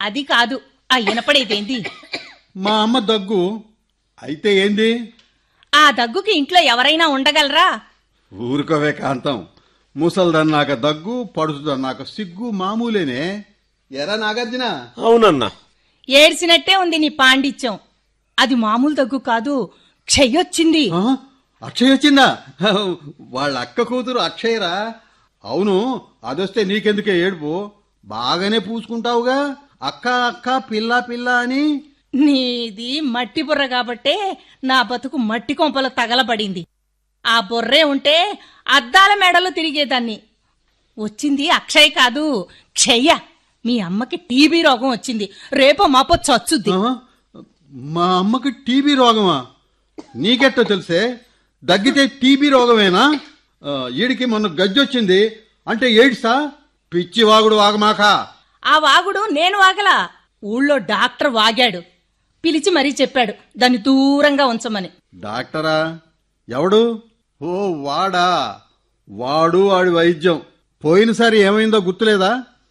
అది కాదు ఆ వినపడేదేంది మా అమ్మ దగ్గు అయితే ఏంది ఆ దగ్గుకి ఇంట్లో ఎవరైనా ఉండగలరా ఊరుకోవే కాంతం ముసల్దన్నాక దగ్గు పడుతుందన్నాక సిగ్గు మామూలేనే ఎరా నాగార్జున అవునన్నా ఏడ్చినట్టే ఉంది నీ పాండిత్యం అది మామూలు దగ్గు కాదు క్షయ్యొచ్చింది ఆ? అక్షయ్ వచ్చిందా వాళ్ళ అక్క కూతురు అక్షయరా అవును అదొస్తే నీకెందుకే ఏడుపు బాగానే పూసుకుంటావుగా అక్క అక్క పిల్ల పిల్ల అని నీది మట్టి బుర్ర కాబట్టే నా బతుకు మట్టి కొంపలో తగలబడింది ఆ బుర్రే ఉంటే అద్దాల మెడలో తిరిగేదాన్ని వచ్చింది అక్షయ్ కాదు క్షయ్య మీ అమ్మకి టీబీ రోగం వచ్చింది రేపో మాపో చచ్చుద్ది ఆ? మా అమ్మకి టీబీ రోగమా నీకెట్టో తెలుసే దగ్గితే టీబీ రోగమేనా ఆ, ఈడికి మొన్న గజ్జొచ్చింది అంటే ఏడ్సా పిచ్చి వాగుడు వాగమాక ఆ వాగుడు నేను వాగలా ఊళ్ళో డాక్టర్ వాగాడు పిలిచి మరీ చెప్పాడు దాన్ని దూరంగా ఉంచమని డాక్టరా ఎవడు ఓ వాడా వాడు వాడి వైద్యం పోయినసారి ఏమైందో గుర్తులేదా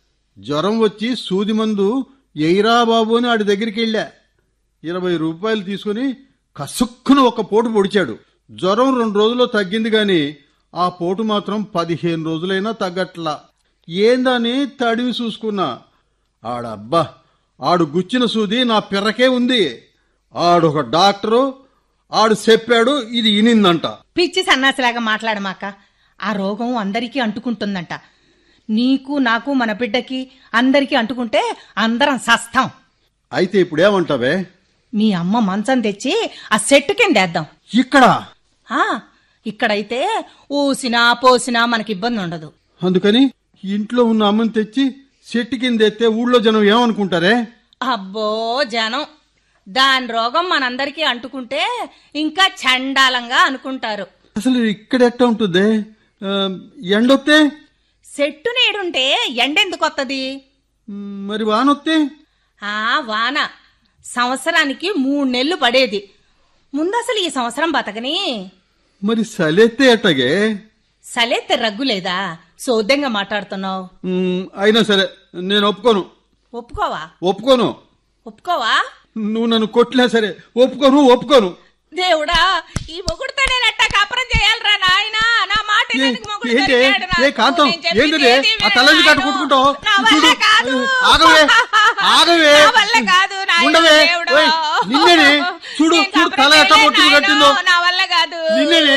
జ్వరం వచ్చి సూది మందు ఎయిరా బాబు అని ఆడి దగ్గరికి వెళ్ళా ఇరవై రూపాయలు తీసుకుని కసుక్కున ఒక పోటు పొడిచాడు జ్వరం రెండు రోజుల్లో తగ్గింది గాని ఆ పోటు మాత్రం పదిహేను రోజులైనా తగ్గట్లా ఏందని తడివి చూసుకున్నా ఆడబ్బా ఆడు గుచ్చిన సూది నా పిర్రకే ఉంది ఆడొక డాక్టరు ఆడు చెప్పాడు ఇది ఇనిందంట పిచ్చి సన్నాసిలాగా మాట్లాడమాక ఆ రోగం అందరికీ అంటుకుంటుందంట నీకు నాకు మన బిడ్డకి అందరికీ అంటుకుంటే అందరం సస్తాం అయితే ఇప్పుడేమంటావే మీ అమ్మ మంచం తెచ్చి ఆ సెట్టు కింద వేద్దాం ఇక్కడ ఆ, ఇక్కడైతే ఊసినా పోసినా మనకి ఇబ్బంది ఉండదు అందుకని ఇంట్లో ఉన్న అమ్మని తెచ్చి చెట్టు కింద ఎత్తే ఊళ్ళో జనం ఏమనుకుంటారే అబ్బో జనం దాని రోగం మనందరికీ అంటుకుంటే ఇంకా చండాలంగా అనుకుంటారు అసలు ఇక్కడ ఎట్ట ఉంటుంది ఆ, ఎండొత్తే సెట్టు నీడుంటే ఎండెందుకు వత్తది మ్, మరి వానొత్తే ఆ వాన సంవత్సరానికి మూడు నెలలు పడేది ముందు అసలు ఈ సంవత్సరం బతకని మరి సలెత్తే ఎట్టగే సలేతే రగ్గులేదా సోద్యంగా మాట్లాడుతున్నావు మ్, అయినా సరే నేను ఒప్పుకోను ఒప్పుకోవా ఒప్పుకోను ఒప్పుకోవా నువ్వు నన్ను కొట్టినా సరే ఒప్పుకోను ఒప్పుకోను దేవుడా ఈ మొగుడుతో నేను ఎట్టా కాపురం చేయాలరా నాయనా నా మాట ఏ- వినడానికి మొగుడు ఏంటి దొరికాడు నాకు. ఏ కాంతం నేను చెప్పింది ఏంటిది ఏది ఆ తలని వినడు. కట్టు కొట్టుకుంటావు నా వల్ల చూడు కాదు. ఆగవే ఆగవే నా వల్ల కాదు నాయనా, ఉండవే దేవుడా. ఓయ్, నిన్నేనే చూడు నేను చూడు తల కాపురం ఎట్ట చేయలేను పొట్టులు నాయనా, కట్టిందో నా వల్ల కాదు నిన్నేనే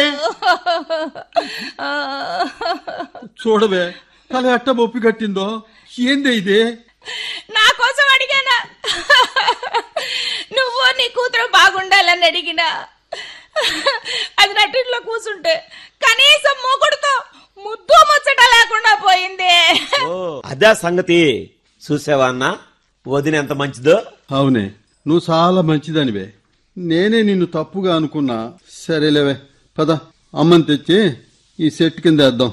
చూడవే తల ఎట్ట బొప్పి కట్టిందో ఏంది ఇది నా కోసం అడిగానా నువ్వు నీ కూతురు బాగుండాలని అడిగినా అది నటిలో కూర్చుంటే కనీసం మూకుడుతో ముద్దు ముచ్చట లేకుండా పోయింది ఓ అదే సంగతి చూసావా అన్నా వదిన ఎంత మంచిదో అవునే నువ్వు చాలా మంచిదానివే నేనే నిన్ను తప్పుగా అనుకున్నా సరేలేవే పద అమ్మని తెచ్చి ఈ సెట్ కింద వేద్దాం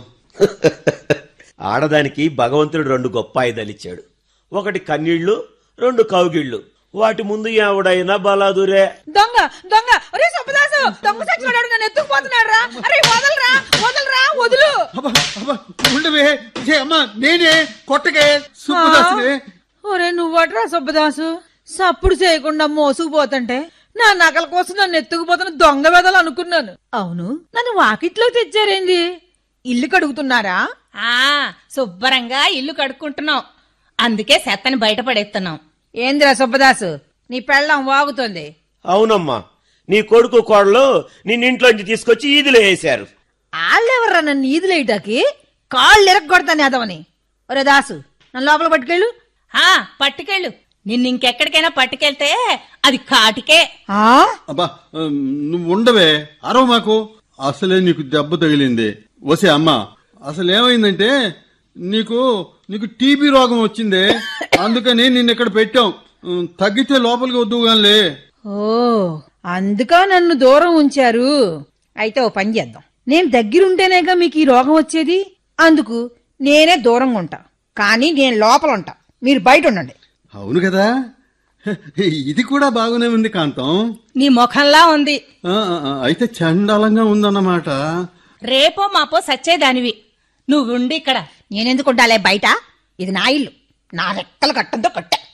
ఆడదానికి భగవంతుడు రెండు గొప్ప ఆయుధాలు ఇచ్చాడు ఒకటి కన్నీళ్లు రెండు కౌగిళ్లు వాటి ముందు ఎవడైనా బలాదురే దొంగ దొంగ ఒరే సుబ్బదాసు దొంగ సచ్చినాడు నన్ను ఎత్తుకుపోతున్నాడు రా అరే వదలరా వదలరా వదులు అబ్బా, అబ్బా, ఉండవే ఏ అమ్మా నేనే కొట్టగే సుబ్బదాసునే ఒరే నువ్వట్రా సుబ్బదాసు సప్పుడు చేయకుండా మోసుకుపోతుంటే నా నగల కోసం నన్ను ఎత్తుకుపోతున్న దొంగ వెదలు అనుకున్నాను అవును నన్ను వాకిట్లో తెచ్చారేంది ఇల్లు కడుగుతున్నారా ఆ శుభ్రంగా ఇల్లు కడుక్కుంటున్నాం అందుకే సెత్తని బయటపడేస్తున్నాం ఏందిరా సుబ్బదాసు నీ పెళ్ళం వాగుతుంది అవునమ్మా నీ కొడుకు కోడలు నిన్నింట్లోంచి తీసుకొచ్చి ఈదిలో వేశారు ఆళ్ళెవర్రా నన్ను ఈదులేయటాకి కాళ్ళు ఎరగొడతాను అదవని ఒరే దాసు నన్ను లోపల పట్టుకెళ్ళు ఆ పట్టుకెళ్ళు నిన్ను ఇంకెక్కడికైనా పట్టుకెళ్తే అది కాటికే ఆ అబ్బా ఉమ్, నువ్వు ఉండవే అరవ మాకు అసలే నీకు దెబ్బ తగిలింది వసే అమ్మా అసలు ఏమైందంటే నీకు నీకు టీబీ రోగం వచ్చిందే అందుకని నిన్ను ఇక్కడ పెట్టాం ఉమ్, తగ్గితే లోపలికి వద్దుగానిలే ఓ అందుకా నన్ను దూరం ఉంచారు అయితే ఓ పని చేద్దాం నేను దగ్గరుంటేనేగా మీకు ఈ రోగం వచ్చేది అందుకు నేనే దూరంగా ఉంటా కానీ నేను లోపల ఉంటా మీరు బయట ఉండండి అవును కదా ఇది కూడా బాగానే ఉంది కాంతం నీ ముఖంలా ఉంది ఆ, ఆ, ఆ, అయితే చండాలంగా ఉందన్నమాట రేపో మాపో సచ్చేదానివి నువ్వుండి ఇక్కడ నేనెందుకు ఉండాలే బయట ఇది నా ఇల్లు నా రెక్కలు కట్టంతో కట్టా